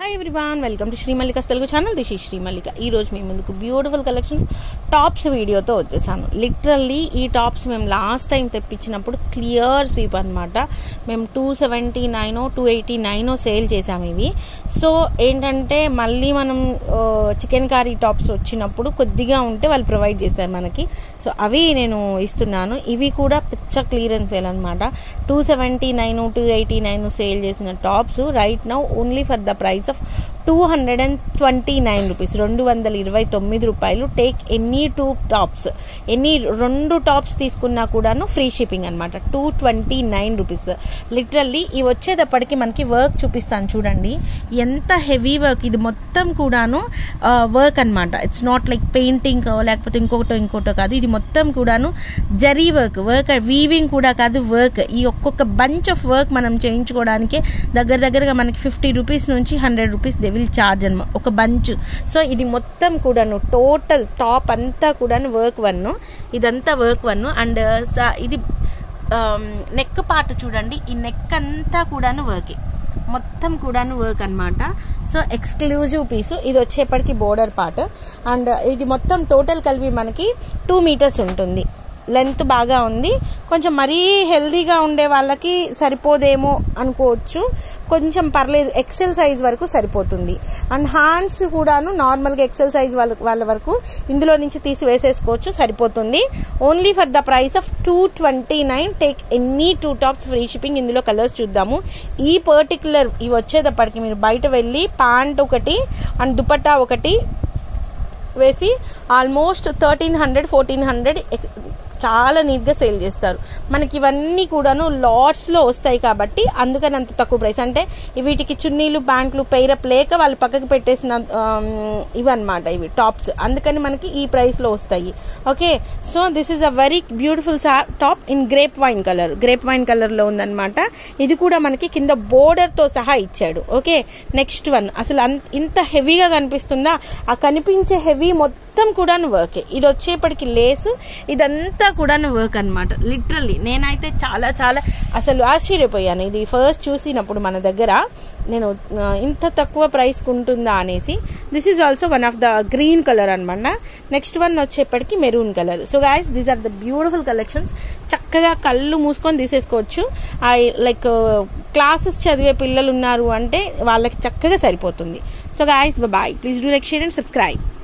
hi everyone welcome to Srimallika Telugu channel this ఈ శ్రీమల్లిక ఈ రోజు మీ ముందుకు బ్యూటిఫుల్ కలెక్షన్స్ టాప్స్ వీడియోతో వచ్చేసాను లిటరల్లీ ఈ టాప్స్ మేము లాస్ట్ టైం తెప్పించినప్పుడు క్లియర్ స్వీప్ అనమాట మేము two seventy nine two eighty nine sale చేసాము ఇవి సో ఏంటంటే మళ్ళీ మనం చికెన్ కారీ టాప్స్ వచ్చినప్పుడు కొద్దిగా ఉంటే వాళ్ళు ప్రొవైడ్ చేస్తారు మనకి సో అవి నేను ఇస్తున్నాను ఇవి కూడా పిచ్చ క్లియరెన్స్ సేల్ అనమాట two seventy nine two eighty nine sale చేసిన tops right now only for the price of two hundred and twenty nine rupees రెండు వందల ఇరవై తొమ్మిది రూపాయలు take any two tops any రెండు టాప్స్ తీసుకున్నా కూడాను ఫ్రీ షిప్పింగ్ అనమాట two twenty nine rupees literally ఇవి వచ్చేటప్పటికి మనకి వర్క్ చూపిస్తాను చూడండి ఎంత హెవీ వర్క్ ఇది మొత్తం కూడాను వర్క్ అనమాట ఇట్స్ నాట్ లైక్ పెయింటింగ్ లేకపోతే ఇంకొకటో ఇంకోటో కాదు ఇది మొత్తం కూడాను జరీ వర్క్ వర్క్ వీవింగ్ కూడా కాదు వర్క్ ఈ ఒక్కొక్క బంచ్ ఆఫ్ వర్క్ మనం చేయించుకోవడానికి దగ్గర దగ్గరగా మనకి ఫిఫ్టీ రూపీస్ నుంచి hundred rupees they will charge అనమాట ఒక బంచ్ సో ఇది మొత్తం కూడాను టోటల్ టాప్ అంతా కూడాను వర్క్ వన్ ఇదంతా వర్క్ వన్ అండ్ ఇది నెక్ పార్ట్ చూడండి ఈ నెక్ అంతా కూడాను వర్కే మొత్తం కూడాను వర్క్ అనమాట సో ఎక్స్క్లూజివ్ పీస్ ఇది వచ్చేప్పటికి బోర్డర్ పార్ట్ అండ్ ఇది మొత్తం టోటల్ కలిపి మనకి టూ మీటర్స్ ఉంటుంది లెంత్ బాగా ఉంది కొంచెం మరీ హెల్దీగా ఉండే వాళ్ళకి సరిపోదేమో అనుకోవచ్చు కొంచెం పర్లేదు ఎక్సెల్ సైజ్ వరకు సరిపోతుంది అండ్ హ్యాండ్స్ కూడాను నార్మల్గా ఎక్సెల్ సైజ్ వాళ్ళ వాళ్ళ వరకు ఇందులో నుంచి తీసి వేసేసుకోవచ్చు సరిపోతుంది only for the price of two twenty nine take any two tops free shipping ఇందులో కలర్స్ చూద్దాము ఈ పర్టికులర్ ఇవి వచ్చేటప్పటికి మీరు బయట వెళ్ళి ప్యాంట్ ఒకటి అండ్ దుపట్టా ఒకటి వేసి almost thirteen hundred fourteen hundred చాలా నీట్గా సేల్ చేస్తారు మనకి ఇవన్నీ కూడాను లాట్స్లో వస్తాయి కాబట్టి అందుకని అంత తక్కువ ప్రైస్ అంటే వీటికి చున్నీలు ప్యాంట్లు పెయిరప్ లేక వాళ్ళు పక్కకు పెట్టేసిన ఇవన్నమాట ఇవి టాప్స్ అందుకని మనకి ఈ ప్రైస్లో వస్తాయి okay so this is a very beautiful top in grape wine colour grape wine కలర్లో ఉందన్నమాట ఇది కూడా మనకి కింద బోర్డర్తో సహా ఇచ్చాడు ఓకే నెక్స్ట్ వన్ అసలు ఇంత హెవీగా కనిపిస్తుందా ఆ కనిపించే హెవీ మొత్తం మొత్తం కూడాను వర్కే ఇది వచ్చేప్పటికి లేసు ఇదంతా కూడాను వర్క్ అనమాట లిటరల్లీ నేనైతే చాలా చాలా అసలు ఆశ్చర్యపోయాను ఇది ఫస్ట్ చూసినప్పుడు మన దగ్గర నేను ఇంత తక్కువ ప్రైస్కి ఉంటుందా అనేసి this is also one of the green colour అనమాట నెక్స్ట్ వన్ వచ్చేప్పటికి maroon colour so guys these are the beautiful collections చక్కగా కళ్ళు మూసుకొని తీసేసుకోవచ్చు లైక్ క్లాసెస్ చదివే పిల్లలు ఉన్నారు అంటే వాళ్ళకి చక్కగా సరిపోతుంది so guys bye please do like share and subscribe